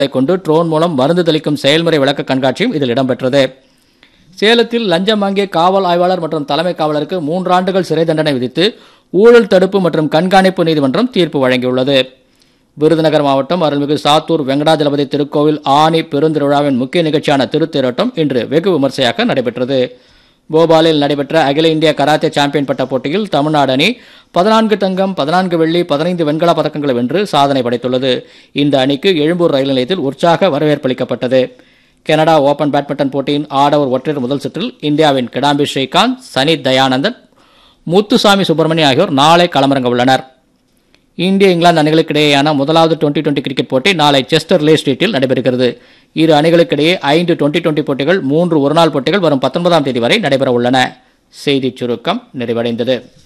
கொண்டு ட்ரோன் மூலம் மருந்து தெளிக்கும் செயல்முறை விளக்க கண்காட்சியும் இதில் இடம்பெற்றது சேலத்தில் லஞ்சம் வாங்கிய காவல் ஆய்வாளர் மற்றும் தலைமை காவலருக்கு மூன்றாண்டுகள் சிறை தண்டனை விதித்து ஊழல் தடுப்பு மற்றும் கண்காணிப்பு நீதிமன்றம் தீர்ப்பு வழங்கியுள்ளது விருதுநகர் மாவட்டம் அருள்மிகு சாத்தூர் வெங்கடாஜலபதி திருக்கோவில் ஆனி பெருந்திருவிழாவின் முக்கிய நிகழ்ச்சியான திருத்தேரோட்டம் இன்று வெகு விமர்சையாக நடைபெற்றது போபாலில் நடைபெற்ற அகில இந்திய கராத்தே சாம்பியன் பட்ட போட்டியில் தமிழ்நாடு அணி பதினான்கு தங்கம் பதினான்கு வெள்ளி பதினைந்து வெண்கலப் பதக்கங்களை வென்று சாதனை படைத்துள்ளது இந்த அணிக்கு எழும்பூர் ரயில் நிலையத்தில் உற்சாக வரவேற்பளிக்கப்பட்டது கனடா ஓபன் பேட்மிண்டன் போட்டியின் ஆடவர் ஒற்றையர் முதல் சுற்றில் இந்தியாவின் கிடாம்பி ஸ்ரீகாந்த் சனி தயானந்தன் முத்துசாமி சுப்பிரமணியம் ஆகியோர் நாளை களமிறங்க உள்ளனர் இந்திய இங்கிலாந்து அணிகளுக்கு இடையேயான முதலாவது டுவெண்டி டுவெண்டி கிரிக்கெட் போட்டி நாளை செஸ்டர் லே ஸ்ட்ரீட்டில் நடைபெறுகிறது இரு அணிகளுக்கிடையே ஐந்து டுவெண்டி டுவெண்டி போட்டிகள் மூன்று ஒருநாள் போட்டிகள் வரும் பத்தொன்பதாம் தேதி வரை நடைபெற உள்ளன செய்திச் சுருக்கம் நிறைவடைந்தது